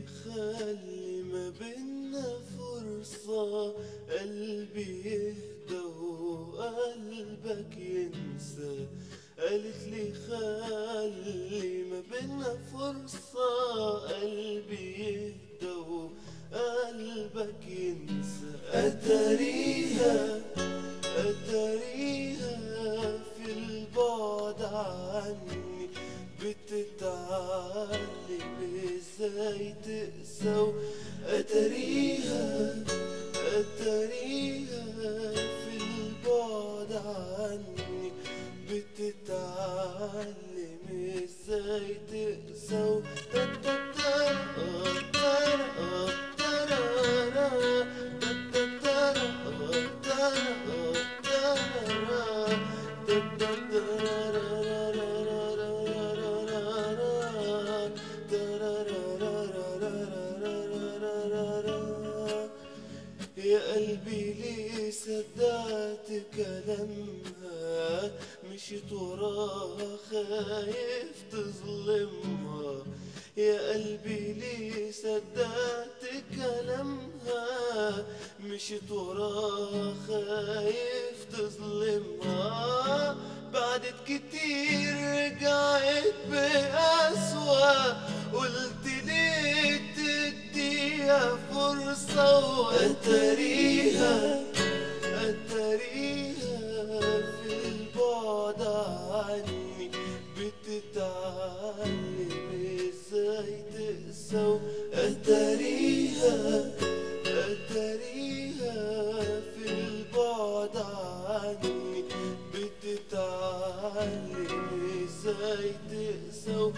خلي ما بينا فرصة قلبي يهدى وقلبك ينسى قالت لي خلي ما بينا فرصة قلبي يهدى وقلبك ينسى أتاريها أتاريها في البعد عني بتتعلم ازاي تقسى أتاريها أتاريها في البعد عني بتتعلم ازاي تقسى يا قلبي ليه صدقت كلامها مشيت وراها خايف تظلمها يا قلبي ليه صدقت كلامها مشيت وراها خايف تظلمها بعدت كتير رجعت بأسوأ قلت ليه تديها فرصة وأتاريها أتاريها في البعد عني بتتعلم ازاي تقسى أتاريها أتاريها في البعد عني بتتعلم ازاي تقسى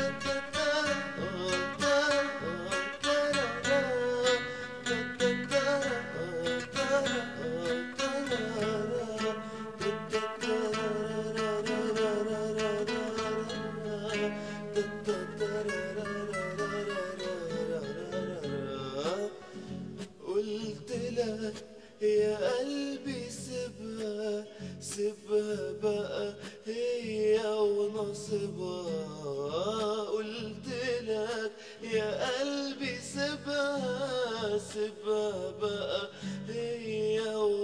قلت لك يا قلبي سيبها سيبها بقى هي ونصيبها قلت لك يا قلبي سيبها سيبها بقى هي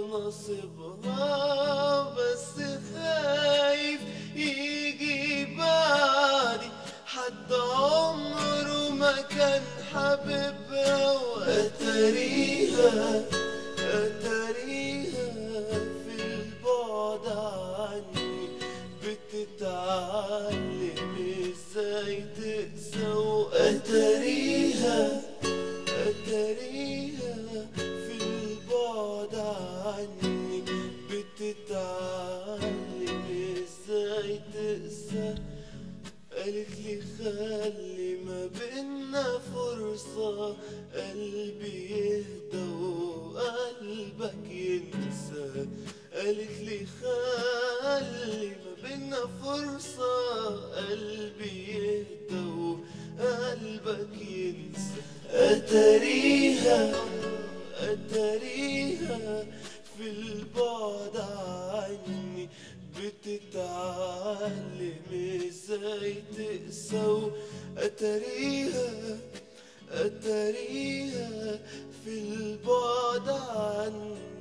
ونصيبها بس خايف يجي بعدي حد عمره ما كان حبيبها وأتاريها أتاريها في البعد عني بتتعلم ازاي تقسى وأتاريها أتاريها في البعد عني بتتعلم ازاي تقسى قالت لي خلي ما بينا فرصة قلبي يهدى وقلبك ينسى قالت لي خلي ما بينا فرصة قلبي يهدى وقلبك ينسى أتاريها أتاريها في البعد عني بتتعلم ازاي تقسى أتاريها أتاريها في البعد عني